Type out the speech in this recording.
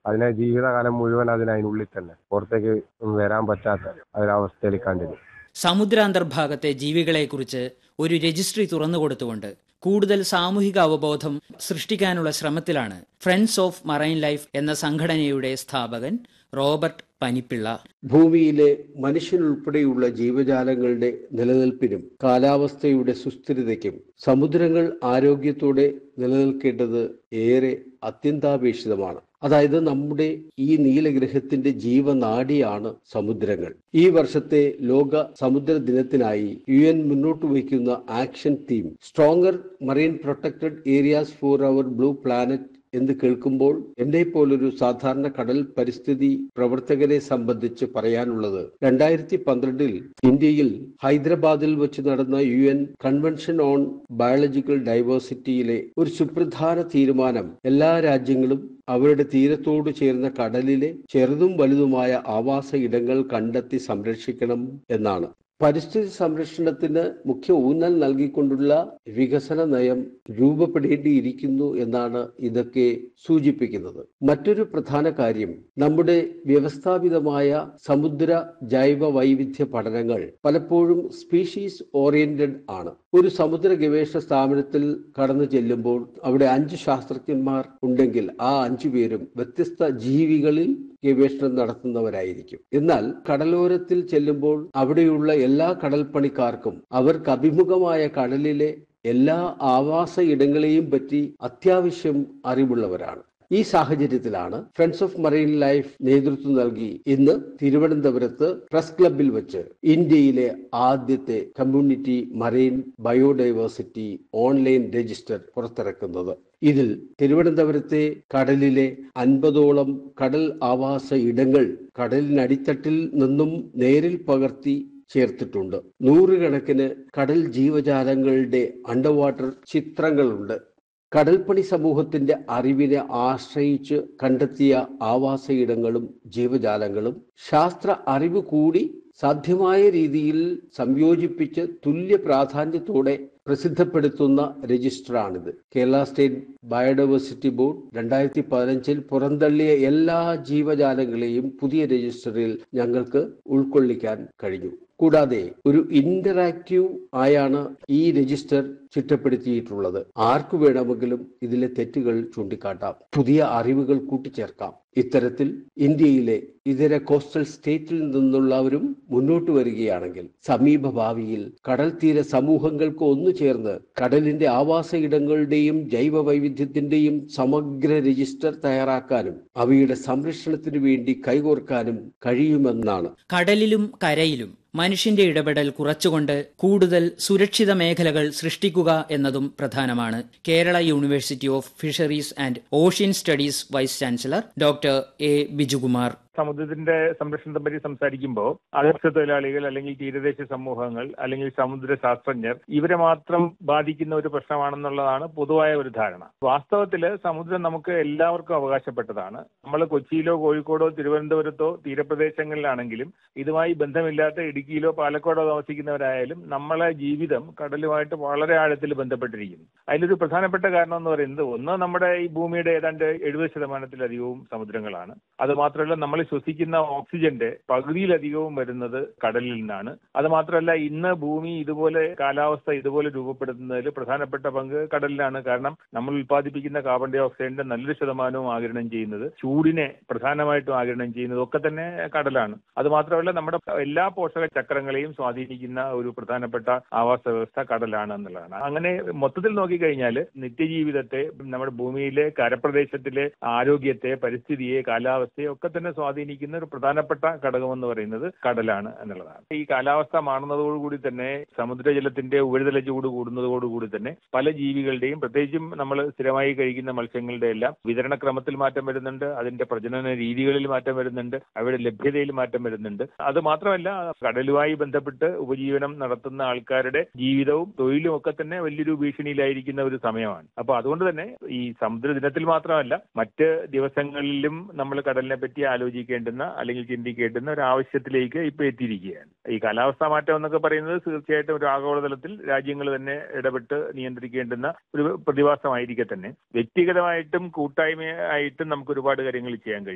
അതിനെ ജീവിതകാലം മുഴുവൻ അതിന് അതിനുള്ളിൽ തന്നെ പുറത്തേക്ക് വരാൻ പറ്റാത്ത ഒരവസ്ഥയിൽ കണ്ടിരുന്നു സമുദ്രാന്തർഭാഗത്തെ ജീവികളെക്കുറിച്ച് ഒരു രജിസ്ട്രി തുറന്നുകൊടുത്തുകൊണ്ട് കൂടുതൽ സാമൂഹിക അവബോധം സൃഷ്ടിക്കാനുള്ള ശ്രമത്തിലാണ് ഫ്രണ്ട്സ് ഓഫ് മറൈൻ ലൈഫ് എന്ന സംഘടനയുടെ സ്ഥാപകൻ റോബർട്ട് പനിപ്പിള്ള ഭൂമിയിലെ മനുഷ്യനുൾപ്പെടെയുള്ള ജീവജാലങ്ങളുടെ നിലനിൽപ്പിനും കാലാവസ്ഥയുടെ സുസ്ഥിരതയ്ക്കും സമുദ്രങ്ങൾ ആരോഗ്യത്തോടെ നിലനിൽക്കേണ്ടത് ഏറെ അത്യന്താപേക്ഷിതമാണ് അതായത് നമ്മുടെ ഈ നീലഗ്രഹത്തിന്റെ ജീവനാഡിയാണ് സമുദ്രങ്ങൾ ഈ വർഷത്തെ ലോക സമുദ്ര ദിനത്തിനായി യു എൻ മുന്നോട്ട് വയ്ക്കുന്ന action theme stronger marine protected areas for our blue planet എന്ന് കേൾക്കുമ്പോൾ എന്നെ പോലൊരു സാധാരണ കടൽ പരിസ്ഥിതി പ്രവർത്തകരെ സംബന്ധിച്ച് പറയാനുള്ളത് രണ്ടായിരത്തി പന്ത്രണ്ടിൽ ഇന്ത്യയിൽ ഹൈദരാബാദിൽ വെച്ച് നടന്ന U N convention on biological ഡൈവേഴ്സിറ്റിയിലെ ഒരു സുപ്രധാന തീരുമാനം എല്ലാ രാജ്യങ്ങളും അവരുടെ തീരത്തോട് ചേർന്ന കടലിലെ ചെറുതും വലുതുമായ ആവാസ ഇടങ്ങൾ കണ്ടെത്തി സംരക്ഷിക്കണം എന്നാണ് പരിസ്ഥിതി സംരക്ഷണത്തിന് മുഖ്യ ഊന്നൽ നൽകിക്കൊണ്ടുള്ള വികസന നയം രൂപപ്പെടേണ്ടിയിരിക്കുന്നു എന്നാണ് ഇതൊക്കെ സൂചിപ്പിക്കുന്നത് മറ്റൊരു പ്രധാന കാര്യം നമ്മുടെ വ്യവസ്ഥാപിതമായ സമുദ്ര ജൈവ വൈവിധ്യ പഠനങ്ങൾ പലപ്പോഴും സ്പീഷീസ് ഓറിയന്റഡ് ആണ് ഒരു സമുദ്ര ഗവേഷണ സ്ഥാപനത്തിൽ കടന്നു ചെല്ലുമ്പോൾ അവിടെ അഞ്ച് ശാസ്ത്രജ്ഞന്മാർ ഉണ്ടെങ്കിൽ ആ അഞ്ചു പേരും വ്യത്യസ്ത ജീവികളിൽ ഗവേഷണം നടത്തുന്നവരായിരിക്കും എന്നാൽ കടലോരത്തിൽ ചെല്ലുമ്പോൾ അവിടെയുള്ള എല്ലാ കടൽപ്പണിക്കാർക്കും അവർക്ക് അഭിമുഖമായ കടലിലെ എല്ലാ ആവാസ ഇടങ്ങളെയും പറ്റി അത്യാവശ്യം അറിവുള്ളവരാണ് ഈ സാഹചര്യത്തിലാണ് ഫ്രണ്ട്സ് ഓഫ് മറൈൻ ലൈഫ് നേതൃത്വം നൽകി ഇന്ന് തിരുവനന്തപുരത്ത് പ്രസ് ക്ലബിൽ വെച്ച് ഇന്ത്യയിലെ ആദ്യത്തെ community marine biodiversity online register പുറത്തിറക്കുന്നത് ഇതിൽ തിരുവനന്തപുരത്തെ കടലിലെ അൻപതോളം കടൽ ആവാസ ഇടങ്ങൾ കടലിനടിത്തട്ടിൽ നിന്നും നേരിൽ പകർത്തി ചേർത്തിട്ടുണ്ട് നൂറുകണക്കിന് കടൽ ജീവജാലങ്ങളുടെ അണ്ടർ വാട്ടർ ചിത്രങ്ങളുണ്ട് കടൽപ്പണി സമൂഹത്തിന്റെ അറിവിനെ ആശ്രയിച്ച് കണ്ടെത്തിയ ആവാസയിടങ്ങളും ജീവജാലങ്ങളും ശാസ്ത്ര അറിവ് കൂടി സാധ്യമായ രീതിയിൽ സംയോജിപ്പിച്ച് തുല്യ പ്രാധാന്യത്തോടെ പ്രസിദ്ധപ്പെടുത്തുന്ന രജിസ്റ്ററാണിത് കേരള സ്റ്റേറ്റ് ബയോഡൈവേഴ്സിറ്റി ബോർഡ് രണ്ടായിരത്തി പതിനഞ്ചിൽ പുറന്തള്ളിയ എല്ലാ ജീവജാലങ്ങളെയും പുതിയ രജിസ്റ്ററിൽ ഞങ്ങൾക്ക് ഉൾക്കൊള്ളിക്കാൻ കഴിഞ്ഞു കൂടാതെ ഒരു ഇന്ററാക്റ്റീവ് ആയാണ് ഈ രജിസ്റ്റർ ചിട്ടപ്പെടുത്തിയിട്ടുള്ളത് ആർക്കു വേണമെങ്കിലും ഇതിലെ തെറ്റുകൾ ചൂണ്ടിക്കാട്ടാം പുതിയ അറിവുകൾ കൂട്ടിച്ചേർക്കാം ഇത്തരത്തിൽ ഇന്ത്യയിലെ ഇതര കോസ്റ്റൽ സ്റ്റേറ്റിൽ നിന്നുള്ളവരും മുന്നോട്ട് വരികയാണെങ്കിൽ സമീപ ഭാവിയിൽ കടൽ തീര സമൂഹങ്ങൾക്ക് ഒന്നു ചേർന്ന് കടലിന്റെ ആവാസ ഇടങ്ങളുടെയും ജൈവ വൈവിധ്യത്തിന്റെയും സമഗ്ര രജിസ്റ്റർ തയ്യാറാക്കാനും അവയുടെ സംരക്ഷണത്തിനു വേണ്ടി കൈകോർക്കാനും കഴിയുമെന്നാണ് കടലിലും കരയിലും മനുഷ്യന്റെ ഇടപെടൽ കുറച്ചുകൊണ്ട് കൂടുതൽ സുരക്ഷിത മേഖലകൾ സൃഷ്ടിക്കുക എന്നതും പ്രധാനമാണ് Kerala University of Fisheries and Ocean Studies vice chancellor doctor A Bijukumar സമുദ്രത്തിന്റെ സംരക്ഷണത്തെ പറ്റി സംസാരിക്കുമ്പോൾ മത്സ്യത്തൊഴിലാളികൾ അല്ലെങ്കിൽ തീരദേശ സമൂഹങ്ങൾ അല്ലെങ്കിൽ സമുദ്ര ശാസ്ത്രജ്ഞർ ഇവരെ മാത്രം ബാധിക്കുന്ന ഒരു പ്രശ്നമാണെന്നുള്ളതാണ് പൊതുവായ ഒരു ധാരണ വാസ്തവത്തില് സമുദ്രം നമുക്ക് എല്ലാവർക്കും അവകാശപ്പെട്ടതാണ് നമ്മൾ കൊച്ചിയിലോ കോഴിക്കോടോ തിരുവനന്തപുരത്തോ തീരപ്രദേശങ്ങളിലാണെങ്കിലും ഇതുമായി ബന്ധമില്ലാത്ത ഇടുക്കിയിലോ പാലക്കാടോ താമസിക്കുന്നവരായാലും നമ്മളെ ജീവിതം കടലുമായിട്ട് വളരെ ആഴത്തിൽ ബന്ധപ്പെട്ടിരിക്കുന്നു അതിലൊരു പ്രധാനപ്പെട്ട കാരണം എന്ന് പറയുന്നത് ഒന്ന് നമ്മുടെ ഈ ഭൂമിയുടെ ഏതാണ്ട് എഴുപത് ശതമാനത്തിലധികവും സമുദ്രങ്ങളാണ് അത് മാത്രമല്ല നമ്മൾ ശ്വസിക്കുന്ന ഓക്സിജന്റെ പകുതിയിലധികവും വരുന്നത് കടലിൽ നിന്നാണ് അത് മാത്രമല്ല ഇന്ന് ഭൂമി ഇതുപോലെ കാലാവസ്ഥ ഇതുപോലെ രൂപപ്പെടുത്തുന്നതിൽ പ്രധാനപ്പെട്ട പങ്ക് കടലിലാണ് കാരണം നമ്മൾ ഉൽപ്പാദിപ്പിക്കുന്ന കാർബൺ ഡൈ ഓക്സൈഡിന്റെ നല്ലൊരു ശതമാനവും ആഗിരണം ചെയ്യുന്നത് ചൂടിനെ പ്രധാനമായിട്ടും ആഗിരണം ചെയ്യുന്നത് ഒക്കെ തന്നെ കടലാണ് അത് മാത്രമല്ല നമ്മുടെ എല്ലാ പോഷക ചക്രങ്ങളെയും സ്വാധീനിക്കുന്ന ഒരു പ്രധാനപ്പെട്ട ആവാസ വ്യവസ്ഥ കടലാണ് എന്നുള്ളതാണ് അങ്ങനെ മൊത്തത്തിൽ നോക്കിക്കഴിഞ്ഞാൽ നിത്യജീവിതത്തെ നമ്മുടെ ഭൂമിയിലെ കരപ്രദേശത്തിലെ ആരോഗ്യത്തെ പരിസ്ഥിതിയെ കാലാവസ്ഥയെ ഒക്കെ തന്നെ സ്വാധീനിക്കുന്ന ഒരു പ്രധാനപ്പെട്ട ഘടകം എന്ന് പറയുന്നത് കടലാണ് എന്നുള്ളതാണ് ഈ കാലാവസ്ഥ മാറുന്നതോടുകൂടി തന്നെ സമുദ്രജലത്തിന്റെ ഉപരിതല ചൂട് കൂടുന്നതോടുകൂടി തന്നെ പല ജീവികളുടെയും പ്രത്യേകിച്ചും നമ്മൾ സ്ഥിരമായി കഴിക്കുന്ന മത്സ്യങ്ങളുടെ എല്ലാം വിതരണക്രമത്തിൽ മാറ്റം വരുന്നുണ്ട് അതിന്റെ പ്രജനന രീതികളിൽ മാറ്റം വരുന്നുണ്ട് അവയുടെ ലഭ്യതയിൽ മാറ്റം വരുന്നുണ്ട് അത് മാത്രമല്ല കടലുമായി ബന്ധപ്പെട്ട് ഉപജീവനം നടത്തുന്ന ആൾക്കാരുടെ ജീവിതവും തൊഴിലും ഒക്കെ തന്നെ വലിയൊരു ഭീഷണിയിലായിരിക്കുന്ന ഒരു സമയമാണ് അപ്പൊ അതുകൊണ്ട് തന്നെ ഈ സമുദ്ര ദിനത്തിൽ മാത്രമല്ല മറ്റ് ദിവസങ്ങളിലും നമ്മൾ കടലിനെ പറ്റി ആലോചിക്കേണ്ടുന്ന അല്ലെങ്കിൽ ചിന്തിക്കേണ്ടുന്ന ഒരു ആവശ്യത്തിലേക്ക് ഇപ്പൊ എത്തിയിരിക്കുകയാണ് ഈ കാലാവസ്ഥാ മാറ്റം എന്നൊക്കെ പറയുന്നത് തീർച്ചയായിട്ടും ഒരു ആഗോളതലത്തിൽ രാജ്യങ്ങൾ തന്നെ ഇടപെട്ട് നിയന്ത്രിക്കേണ്ടുന്ന ഒരു പ്രതിഭാസമായിരിക്കെ തന്നെ വ്യക്തിഗതമായിട്ടും കൂട്ടായ്മയായിട്ടും നമുക്ക് ഒരുപാട് കാര്യങ്ങൾ ചെയ്യാൻ കഴിയും